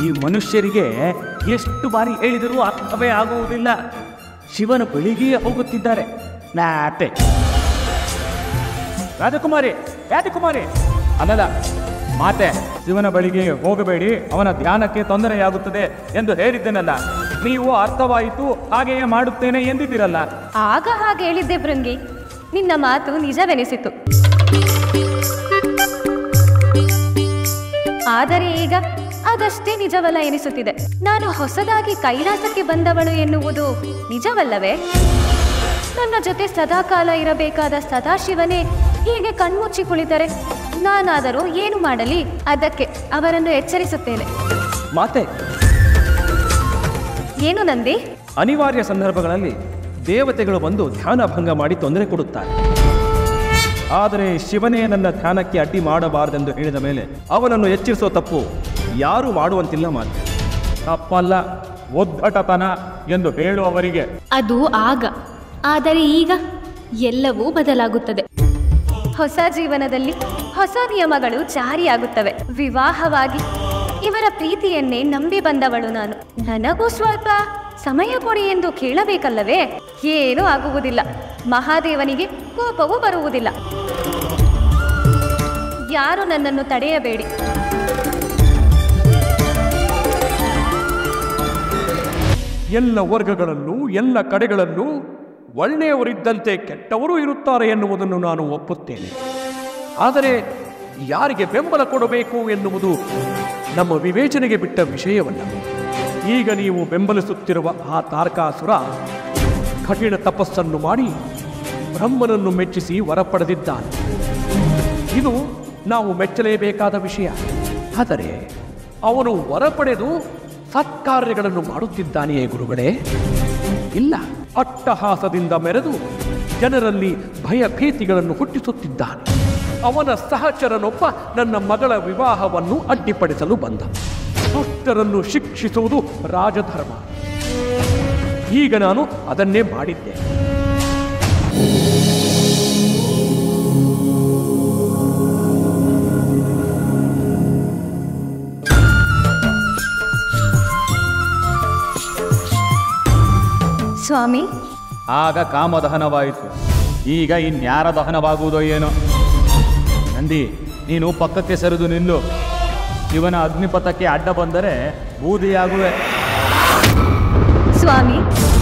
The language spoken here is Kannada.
ಈ ಮನುಷ್ಯರಿಗೆ ಎಷ್ಟು ಬಾರಿ ಹೇಳಿದರೂ ಅರ್ಥವೇ ಆಗುವುದಿಲ್ಲ ಶಿವನ ಬಳಿಗೆಯೇ ಹೋಗುತ್ತಿದ್ದಾರೆ ನಾಟೆ ರಾಜಕುಮಾರಿ ರಾಜಕುಮಾರಿ ಅಲ್ಲಲ್ಲ ಮಾತೆ ಶಿವನ ಬಳಿಗೆ ಹೋಗಬೇಡಿ ಅವನ ಧ್ಯಾನಕ್ಕೆ ತೊಂದರೆಯಾಗುತ್ತದೆ ಎಂದು ಹೇಳಿದ್ದೇನಲ್ಲ ನೀವು ಅರ್ಥವಾಯಿತು ಹಾಗೆಯೇ ಮಾಡುತ್ತೇನೆ ಎಂದಿದ್ದೀರಲ್ಲ ಆಗ ಹಾಗೆ ಹೇಳಿದ್ದೆ ಭೃಂಗಿ ನಿನ್ನ ಮಾತು ನಿಜವೆನಿಸಿತು ಆದರೆ ಈಗ ಅದಷ್ಟೇ ನಿಜವಲ್ಲ ಎನಿಸುತ್ತಿದೆ ನಾನು ಹೊಸದಾಗಿ ಕೈಲಾಸಕ್ಕೆ ಬಂದವಳು ಎನ್ನುವುದು ನಿಜವಲ್ಲವೇ ನನ್ನ ಜೊತೆ ಸದಾಕಾಲ ಇರಬೇಕಾದ ಸದಾಶಿವನೇ ಹೀಗೆ ಕಣ್ಮುಚ್ಚಿ ಕುಳಿತರೆ ನಾನಾದರೂ ಏನು ಮಾಡಲಿ ಅದಕ್ಕೆ ಅವರನ್ನು ಎಚ್ಚರಿಸುತ್ತೇನೆ ಮಾತೆ ಏನು ನಂದಿ ಅನಿವಾರ್ಯ ಸಂದರ್ಭಗಳಲ್ಲಿ ದೇವತೆಗಳು ಬಂದು ಧ್ಯಾನ ಭಂಗ ಮಾಡಿ ತೊಂದರೆ ಕೊಡುತ್ತಾರೆ ಆದರೆ ಶಿವನೇ ನನ್ನ ಧ್ಯಾನಕ್ಕೆ ಅಡ್ಡಿ ಮಾಡಬಾರದೆಂದು ಹೇಳಿದ ಮೇಲೆ ಅವನನ್ನು ಎಚ್ಚರಿಸೋ ತಪ್ಪು ಯಾರೂ ಮಾಡುವಂತಿಲ್ಲ ಮಾತೆ ತಪ್ಪಲ್ಲ ಒದ್ದಟತನ ಎಂದು ಹೇಳುವವರಿಗೆ ಅದು ಆಗ ಆದರೆ ಈಗ ಎಲ್ಲವೂ ಬದಲಾಗುತ್ತದೆ ಹೊಸ ಜೀವನದಲ್ಲಿ ಹೊಸ ನಿಯಮಗಳು ಜಾರಿಯಾಗುತ್ತವೆ ವಿವಾಹವಾಗಿ ಇವರ ಪ್ರೀತಿಯನ್ನೇ ನಂಬಿ ಬಂದವಳು ನಾನು ನನಗೂ ಸ್ವಲ್ಪ ಸಮಯ ಕೊಡಿ ಎಂದು ಕೇಳಬೇಕಲ್ಲವೇ ಏನೂ ಆಗುವುದಿಲ್ಲ ಮಹಾದೇವನಿಗೆ ಕೋಪವೂ ಬರುವುದಿಲ್ಲ ಯಾರು ನನ್ನನ್ನು ತಡೆಯಬೇಡಿ ಎಲ್ಲ ವರ್ಗಗಳಲ್ಲೂ ಎಲ್ಲ ಕಡೆಗಳಲ್ಲೂ ಒಳ್ಳೆಯವರಿದ್ದಂತೆ ಕೆಟ್ಟವರು ಇರುತ್ತಾರೆ ಎನ್ನುವುದನ್ನು ನಾನು ಒಪ್ಪುತ್ತೇನೆ ಆದರೆ ಯಾರಿಗೆ ಬೆಂಬಲ ಕೊಡಬೇಕು ಎನ್ನುವುದು ನಮ್ಮ ವಿವೇಚನೆಗೆ ಬಿಟ್ಟ ವಿಷಯವಲ್ಲ ಈಗ ನೀವು ಬೆಂಬಲಿಸುತ್ತಿರುವ ಆ ತಾರಕಾಸುರ ಕಠಿಣ ತಪಸ್ಸನ್ನು ಮಾಡಿ ಬ್ರಹ್ಮನನ್ನು ಮೆಚ್ಚಿಸಿ ವರ ಪಡೆದಿದ್ದಾನೆ ಇದು ನಾವು ಮೆಚ್ಚಲೇಬೇಕಾದ ವಿಷಯ ಆದರೆ ಅವನು ವರ ಪಡೆದು ಸತ್ಕಾರ್ಯಗಳನ್ನು ಮಾಡುತ್ತಿದ್ದಾನೆಯೇ ಗುರುಗಳೇ ಇಲ್ಲ ಅಟ್ಟಹಾಸದಿಂದ ಮೆರೆದು ಜನರಲ್ಲಿ ಭಯ ಭೀತಿಗಳನ್ನು ಹುಟ್ಟಿಸುತ್ತಿದ್ದಾನೆ ಅವನ ಸಹಚರನೊಬ್ಬ ನನ್ನ ಮಗಳ ವಿವಾಹವನ್ನು ಅಡ್ಡಿಪಡಿಸಲು ಬಂದ ದುಷ್ಟರನ್ನು ಶಿಕ್ಷಿಸುವುದು ರಾಜಧರ್ಮ ಈಗ ನಾನು ಅದನ್ನೇ ಮಾಡಿದ್ದೆ ಸ್ವಾಮಿ ಆಗ ಕಾಮದಹನವಾಯಿತು ಈಗ ಇನ್ಯಾರ ದಹನವಾಗುವುದೋ ಏನೋ ನಂದಿ ನೀನು ಪಕ್ಕಕ್ಕೆ ಸರಿದು ನಿಲ್ಲು ಶಿವನ ಅಗ್ನಿಪಥಕ್ಕೆ ಅಡ್ಡ ಬಂದರೆ ಬೂದಿಯಾಗುವೆ ಸ್ವಾಮಿ